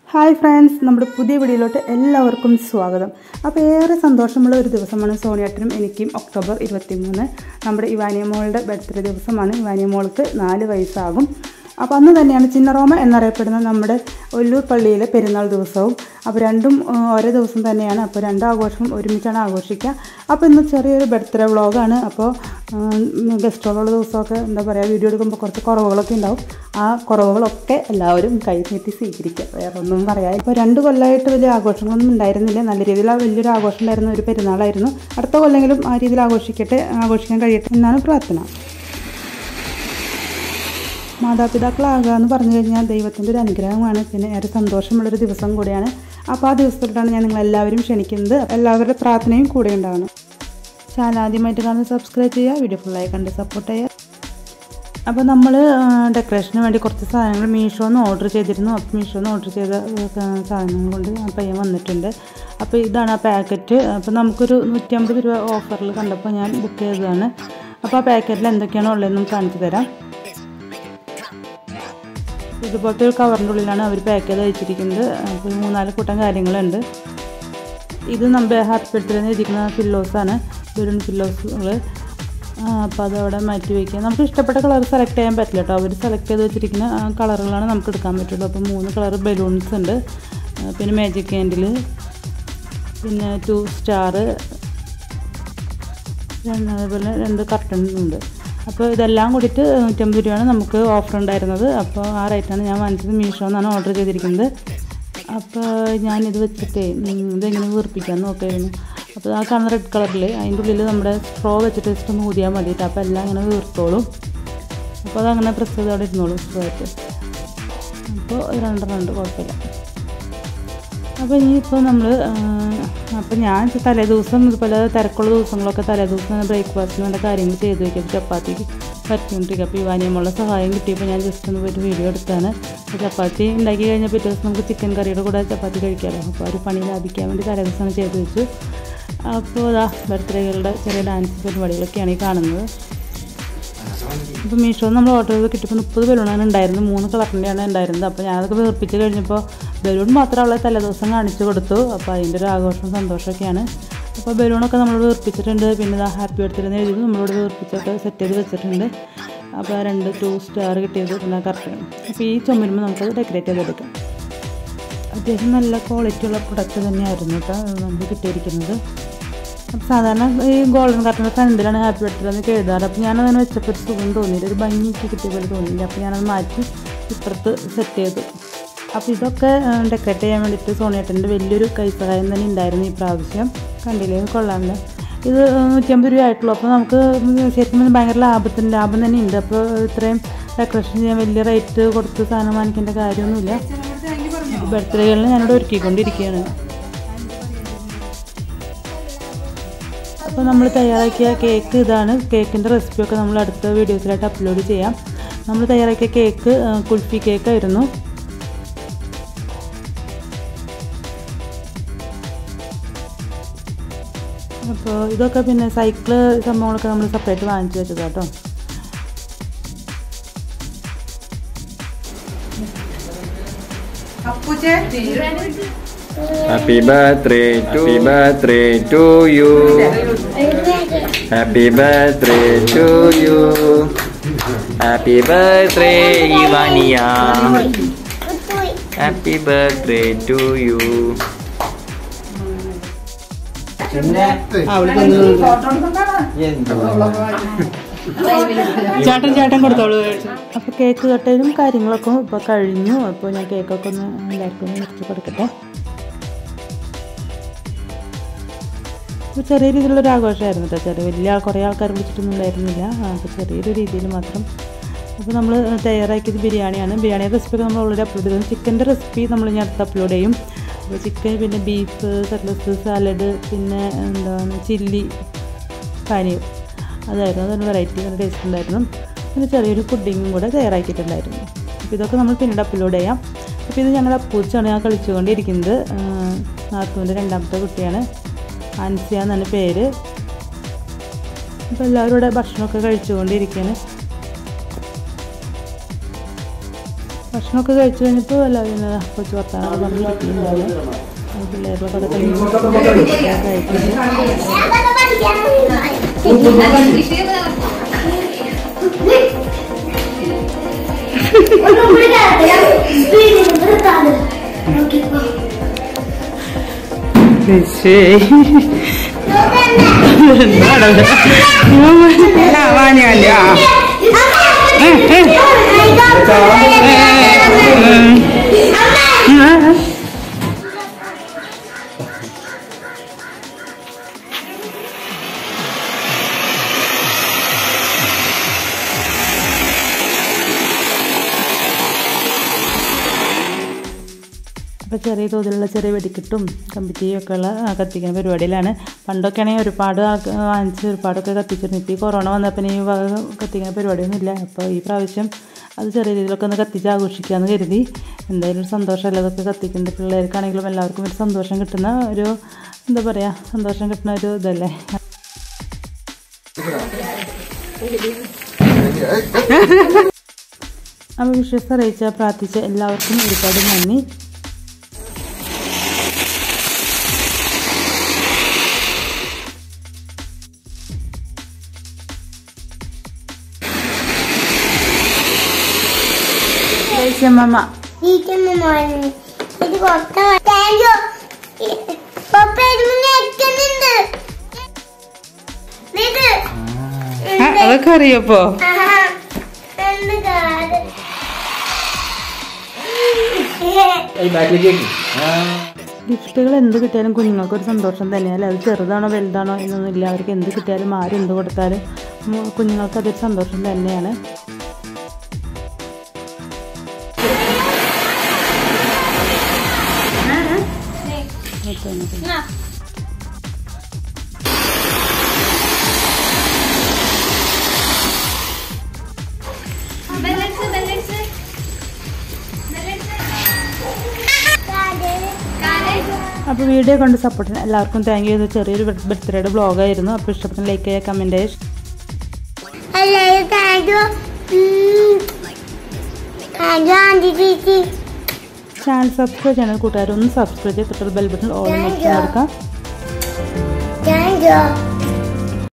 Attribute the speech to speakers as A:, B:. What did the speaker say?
A: Hi friends നമ്മുടെ പുതിയ വീഡിയോയിലോട്ട് എല്ലാവർക്കും സ്വാഗതം അപ്പോൾ ഏറെ സന്തോഷമുള്ള ഒരു ദിവസമാണ് സോണിയേട്ടനും എനിക്കും ഒക്ടോബർ ഇരുപത്തി മൂന്ന് നമ്മുടെ ഇവാനിയ മോളുടെ ബർത്ത്ഡേ ദിവസമാണ് ഇവാനിയ മോൾക്ക് നാല് വയസ്സാകും അപ്പോൾ അന്ന് തന്നെയാണ് ചിന്നറോമ എന്നറിയപ്പെടുന്ന നമ്മുടെ ഒല്ലൂർ പള്ളിയിലെ പെരുന്നാൾ ദിവസവും അപ്പോൾ രണ്ടും ആ, ഒരേ ദിവസം തന്നെയാണ് അപ്പോൾ രണ്ട് ആഘോഷവും ഒരുമിച്ചാണ് ആഘോഷിക്കുക അപ്പോൾ ഇന്ന് ചെറിയൊരു ബർത്ത്ഡേ വ്ളോഗാണ് അപ്പോൾ ഗസ്റ്റുകളുള്ള ദിവസമൊക്കെ എന്താ പറയുക വീഡിയോ എടുക്കുമ്പോൾ കുറച്ച് കുറവുകളൊക്കെ ഉണ്ടാവും ആ കുറവുകളൊക്കെ എല്ലാവരും കൈ നീട്ടി സ്വീകരിക്കുക വേറെ ഒന്നും പറയാം ഇപ്പോൾ രണ്ട് കൊല്ലമായിട്ട് വലിയ ആഘോഷങ്ങളൊന്നും ഉണ്ടായിരുന്നില്ല നല്ല രീതിയിൽ ആ വലിയൊരു ആഘോഷം ഉണ്ടായിരുന്ന ഒരു പെരുന്നാളായിരുന്നു അടുത്ത കൊല്ലെങ്കിലും ആ രീതിയിൽ ആഘോഷിക്കട്ടെ ആഘോഷിക്കാൻ കഴിയട്ടെ എന്നാണ് പ്രാർത്ഥന മാതാപിതാക്കളാകുക എന്ന് പറഞ്ഞു കഴിഞ്ഞാൽ ദൈവത്തിൻ്റെ ഒരു അനുഗ്രഹമാണ് പിന്നെ ഏറെ സന്തോഷമുള്ളൊരു ദിവസം കൂടിയാണ് അപ്പോൾ ആ ദിവസത്തിലാണ് ഞാൻ നിങ്ങളെല്ലാവരും ക്ഷണിക്കുന്നത് എല്ലാവരുടെ പ്രാർത്ഥനയും കൂടെ ഉണ്ടാവണം ചാനൽ ആദ്യമായിട്ട് കാണുന്നത് സബ്സ്ക്രൈബ് ചെയ്യുക വീഡിയോ ഫുള്ളായി കണ്ട് സപ്പോർട്ട് ചെയ്യുക അപ്പോൾ നമ്മൾ ഡെക്കറേഷന് വേണ്ടി കുറച്ച് സാധനങ്ങൾ മീഷോന്ന് ഓർഡർ ചെയ്തിരുന്നു അപ്പോൾ മീഷോന്ന് ഓർഡർ ചെയ്ത ഏഹ്, സാധനങ്ങൾ കൊണ്ട് ആ പയ്യൻ വന്നിട്ടുണ്ട് അപ്പോൾ ഇതാണ് ആ പാക്കറ്റ് അപ്പോൾ നമുക്കൊരു നൂറ്റമ്പത് രൂപ ഓഫറിൽ കണ്ടപ്പോൾ ഞാൻ ബുക്ക് ചെയ്തതാണ് അപ്പോൾ ആ പാക്കറ്റിൽ എന്തൊക്കെയാണോ ഉള്ളതെന്നും കാണിച്ചു തരാം ഇതുപോലത്തെ ഒരു കവറിൻ്റെ ഉള്ളിലാണ് അവർ പാക്ക് ചെയ്ത് വെച്ചിരിക്കുന്നത് അപ്പോൾ ഒരു മൂന്നാല് കൂട്ടം കാര്യങ്ങളുണ്ട് ഇത് നമ്മുടെ ഹാപ്പി ബർത്ത്ഡേ എഴുതിക്കുന്ന പില്ലോസാണ് ബലൂൺ പില്ലോസുകൾ അപ്പോൾ അതവിടെ മാറ്റി വയ്ക്കുക നമുക്ക് ഇഷ്ടപ്പെട്ട കളർ സെലക്ട് ചെയ്യാൻ പറ്റില്ല കേട്ടോ അവർ സെലക്ട് ചെയ്ത് വെച്ചിരിക്കുന്ന കളറുകളാണ് നമുക്ക് എടുക്കാൻ പറ്റുള്ളൂ അപ്പോൾ മൂന്ന് കളർ ബലൂൺസ് ഉണ്ട് ആ, പിന്നെ മാജിക് ക്യാൻഡിൽ പിന്നെ ടു സ്റ്റാർ രണ്ട് അതേപോലെ രണ്ട് കർട്ടൺ ഉണ്ട് അപ്പോൾ ഇതെല്ലാം കൂടിയിട്ട് നൂറ്റമ്പത് രൂപയാണ് നമുക്ക് ഓഫർ ഉണ്ടായിരുന്നത് അപ്പോൾ ആ റേറ്റാണ് ഞാൻ വാങ്ങിച്ചത് മീഷോ എന്നാണ് ഓർഡർ ചെയ്തിരിക്കുന്നത് അപ്പോൾ ഞാനിത് വെച്ചിട്ട് ഇതെങ്ങനെ വീർപ്പിക്കാൻ നോക്കായിരുന്നു അപ്പോൾ ആ കാണുന്ന റെഡ് കളറിൽ അതിൻ്റെ ഉള്ളിൽ നമ്മുടെ സ്ട്രോ വെച്ചിട്ട് ജസ്റ്റ് ഒന്ന് ഊതിയാൽ മതിയിട്ട് അപ്പോൾ എല്ലാം അങ്ങനെ വീർത്തോളും അപ്പോൾ അതങ്ങനെ പ്രസ് ചെയ്ത് അവിടെ ഇരുന്നോളും സ്ട്രോ ആയിട്ട് അപ്പോൾ രണ്ടെണ്ണം ഉണ്ട് കുഴപ്പമില്ല അപ്പോൾ ഇനിയിപ്പോൾ നമ്മൾ അപ്പോൾ ഞാൻ തലേ ദിവസം ഇതുപോലെ തിരക്കുള്ള ദിവസങ്ങളൊക്കെ തലേ ദിവസം ബ്രേക്ക്ഫാസ്റ്റിന് വേണ്ട കാര്യങ്ങൾ ചെയ്ത് വയ്ക്കും ചപ്പാത്തിക്ക് പറ്റിക്കൊണ്ടിരിക്കുക അപ്പോൾ ഇവാനിയമ്മളുടെ സഹായം കിട്ടിയപ്പോൾ ഞാൻ ജസ്റ്റ് ഒന്ന് പോയിട്ട് വീഡിയോ എടുത്താണ് അപ്പോൾ ചപ്പാത്തി ഉണ്ടാക്കി കഴിഞ്ഞാൽ പിറ്റേ ദിവസം നമുക്ക് ചിക്കൻ കറിയുടെ കൂടെ ചപ്പാത്തി കഴിക്കാമല്ലോ അപ്പോൾ ആ ഒരു പണി ലാഭിക്കാൻ വേണ്ടി തലേ ദിവസമാണ് ചെയ്ത് വെച്ചു അപ്പോൾ ഇതാ ബർത്ത്ഡേകളുടെ ചെറിയ ഡാൻസ് പരിപാടികളൊക്കെയാണ് ഈ കാണുന്നത് അപ്പോൾ മീഷോ നമ്മൾ ഓർഡർ ചെയ്ത് കിട്ടിയപ്പോൾ മുപ്പത് ബലൂണാണ് ഉണ്ടായിരുന്നത് മൂന്ന് കളറിൻ്റെയാണ് ഉണ്ടായിരുന്നത് അപ്പോൾ ഞാനതൊക്കെ വീർപ്പിച്ച് കഴിഞ്ഞപ്പോൾ ബലൂൺ മാത്രം അവളെ തലേദിവസം കാണിച്ചു കൊടുത്തു അപ്പോൾ അതിൻ്റെ ഒരു ആഘോഷം സന്തോഷമൊക്കെയാണ് അപ്പോൾ ബലൂണൊക്കെ നമ്മൾ വീർപ്പിച്ചിട്ടുണ്ട് പിന്നെ ഇതാ ഹാപ്പി ബർത്ത്ഡേ എന്ന് എഴുതി നമ്മളോട് വീർപ്പിച്ചൊക്കെ സെറ്റ് ചെയ്ത് വെച്ചിട്ടുണ്ട് അപ്പോൾ ആ രണ്ട് ടു സ്റ്റാർ കിട്ടിയത് പിന്നെ കറക്റ്റ് അപ്പോൾ ഈ ചുമരുമ്പോൾ നമുക്കത് ഡെക്കറേറ്റ് ചെയ്തെടുക്കാം അത്യാവശ്യം നല്ല ക്വാളിറ്റി ഉള്ള പ്രൊഡക്റ്റ് തന്നെയായിരുന്നു കേട്ടോ നമുക്ക് കിട്ടിയിരിക്കുന്നത് അപ്പോൾ സാധാരണ ഈ ഗോൾഡൻ കർട്ടൻ്റെ ഫ്രണ്ടിലാണ് ഹാപ്പി ബർത്ത്ഡേ എന്നൊക്കെ എഴുതാറ് അപ്പോൾ ഞാനതിനെ വെച്ചപ്പോൾ ഒരു സുഖം തോന്നിയില്ല ഒരു ഭംഗിക്ക് കിട്ടിയ പോലെ തോന്നിയില്ല അപ്പോൾ ഞാനത് മാറ്റി ഇപ്പുറത്ത് സെറ്റ് ചെയ്തു അപ്പോൾ ഇതൊക്കെ ഡെക്കറേറ്റ് ചെയ്യാൻ വേണ്ടിയിട്ട് സോണിയേട്ടൻ്റെ വലിയൊരു കൈസഹായം തന്നെ ഉണ്ടായിരുന്നു ഈ പ്രാവശ്യം കണ്ടില്ലേ കൊള്ളാമല്ലോ ഇത് നൂറ്റമ്പത് രൂപ ആയിട്ടുള്ളൂ അപ്പോൾ നമുക്ക് ശരിക്കും പറഞ്ഞാൽ ഭയങ്കര ലാഭത്തിന് ലാഭം തന്നെ ഉണ്ട് അപ്പോൾ ഇത്രയും ഡെക്കറേഷൻ ചെയ്യാൻ വലിയ റേറ്റ് കൊടുത്ത് സാധനം വാങ്ങിക്കേണ്ട കാര്യമൊന്നുമില്ല ബർത്ത്ഡേകളിൽ ഞാനിവിടെ ഒരുക്കിക്കൊണ്ടിരിക്കുകയാണ് അപ്പോൾ നമ്മൾ തയ്യാറാക്കിയ കേക്ക് ഇതാണ് കേക്കിൻ്റെ റെസിപ്പിയൊക്കെ നമ്മൾ അടുത്ത വീഡിയോസിലായിട്ട് അപ്ലോഡ് ചെയ്യാം നമ്മൾ തയ്യാറാക്കിയ കേക്ക് ആ, കുൽഫി കേക്കായിരുന്നു അപ്പോൾ ഇതൊക്കെ പിന്നെ സൈക്കിള് സംഭവങ്ങളൊക്കെ നമ്മൾ സെപ്പറേറ്റ് വാങ്ങിച്ചു വെച്ചത് കേട്ടോ
B: Happy birthday to Happy birthday to you. Happy birthday to you. Happy birthday Ivania. Happy birthday to you.
A: ചേട്ടൻ ചേട്ടൻ കൊടുത്തോളൂ അപ്പോൾ കേക്ക് കട്ടലും കാര്യങ്ങളൊക്കെ ഇപ്പോൾ കഴിഞ്ഞു അപ്പോൾ ഞാൻ കേക്കൊക്കെ ഒന്ന് എല്ലാവർക്കും ഒന്ന് മുറിച്ച് കൊടുക്കട്ടെ അപ്പോൾ ചെറിയ രീതിയിലുള്ളൊരു ആഘോഷമായിരുന്നു കേട്ടോ ചെറിയ വലിയ ആൾ കുറേ ആൾക്കാർ വിളിച്ചിട്ടൊന്നും ഉണ്ടായിരുന്നില്ല ആ, അപ്പോൾ ചെറിയൊരു രീതിയിൽ മാത്രം അപ്പോൾ നമ്മൾ തയ്യാറാക്കിയത് ബിരിയാണിയാണ് ബിരിയാണി റെസിപ്പി നമ്മൾ ഓൾറെഡി അപ്ലോഡ് ചെയ്തു ചിക്കൻ്റെ റെസിപ്പി നമ്മൾ ഇനി അടുത്ത് അപ്ലോഡ് ചെയ്യും അപ്പോൾ ചിക്കൻ പിന്നെ ബീഫ് കട്ട്ലസ് സാലഡ് പിന്നെ എന്താണ് ചില്ലി പാനിയും അതായിരുന്നു അതൊരു വെറൈറ്റി നല്ല ടേസ്റ്റ് ഉണ്ടായിരുന്നു പിന്നെ ചെറിയൊരു പുഡിങ്ങും കൂടെ തയ്യാറാക്കിയിട്ടുണ്ടായിരുന്നു അപ്പോൾ ഇതൊക്കെ നമ്മൾ പിന്നീട് അപ്ലോഡ് ചെയ്യാം അപ്പോൾ ഇത് ഞങ്ങളുടെ അപ്പൂച്ചാണ് ഞാൻ കളിച്ചുകൊണ്ടിരിക്കുന്നത് നാത്തുവിൻ്റെ രണ്ടാമത്തെ കുട്ടിയാണ് അൻസിയ എന്നാണ് പേര് അപ്പോൾ എല്ലാവരും ഇവിടെ ഭക്ഷണമൊക്കെ കഴിച്ചുകൊണ്ടിരിക്കുകയാണ് ഭക്ഷണമൊക്കെ കഴിച്ചു കഴിഞ്ഞപ്പോൾ എല്ലാവരും ഇങ്ങനെ കൊച്ചു വർത്താനൊക്കെ പറഞ്ഞ് കിട്ടിയിട്ടുണ്ടാവും പിള്ളേർക്കൊക്കെ അതൊക്കെ കഴിക്കുന്നത് അപ്പോൾ ചെറിയ തോതിലുള്ള ചെറിയ വെടിക്കെട്ടും കമ്പിറ്റിയും ഒക്കെ ഉള്ള ആ, കത്തിക്കുന്ന പരിപാടിയിലാണ് പണ്ടൊക്കെ ആണെങ്കിൽ ഒരുപാട് ആൾക്ക് വാങ്ങിച്ച് ഒരുപാടൊക്കെ കത്തിച്ചിരുന്നു ഇപ്പോൾ ഈ കൊറോണ വന്നപ്പോൾ ഈ വക കത്തിക്കുന്ന പരിപാടിയൊന്നും ഇല്ല അപ്പോൾ ഈ പ്രാവശ്യം അത് ചെറിയ രീതിയിലൊക്കെ ഒന്ന് കത്തിച്ച് ആഘോഷിക്കാമെന്ന് കരുതി എന്തായാലും ഒരു സന്തോഷമല്ല അതൊക്കെ കത്തിക്കുന്നത് പിള്ളേർക്കാണെങ്കിലും എല്ലാവർക്കും ഒരു സന്തോഷം കിട്ടുന്ന ഒരു എന്താ പറയുക സന്തോഷം കിട്ടുന്ന ഒരു ഇതല്ലേ അപ്പോൾ വിശ്വസ് അറിയിച്ച പ്രാർത്ഥിച്ച എല്ലാവർക്കും ഒരുപാട് നന്ദി ദേശമ്മ
C: ഇരിക്കുന്ന മോനെ ഇത് കൊക്ക താങ്ക് യു പപ്പ ഇരുന്ന് നിൽക്കുന്നുണ്ട് ഇത്
A: അതൊക്കെ അറിയപ്പോ
C: ആഹാ. എന്ത് കാട്
A: ഗിഫ്റ്റുകൾ എന്ത് കിട്ടിയാലും കുഞ്ഞുങ്ങൾക്ക് ഒരു സന്തോഷം തന്നെയല്ല അത് ചെറുതാണോ വലുതാണോ എന്നൊന്നും ഇല്ല അവർക്ക് എന്ത് കിട്ടിയാലും ആരും എന്ത് കൊടുത്താലും ഉം, കുഞ്ഞുങ്ങൾക്ക് അതൊരു സന്തോഷം തന്നെയാണ് അപ്പോൾ വീഡിയോ കണ്ട് സപ്പോർട്ടിന് എല്ലാവർക്കും താങ്ക് യു ഇത് ചെറിയൊരു ബർത്ത്ഡേയുടെ ബ്ലോഗായിരുന്നു അപ്പോൾ ഇഷ്ടപ്പെട്ട ലൈക്ക് ചെയ്യുക കമൻറ്റ് ചെയ്യുക
C: എല്ലാവരും thank you thank you aunty ചേച്ചി
A: ചാനൽ സബ്സ്ക്രൈബ് ചെയ്യണം കൂട്ടുകാരൊന്ന് സബ്സ്ക്രൈബ് ചെയ്ത് തൊട്ടുള്ള ബെൽ ബട്ടൺ ഓൾ നോക്കി കൊടുക്കാം
C: താങ്ക് യു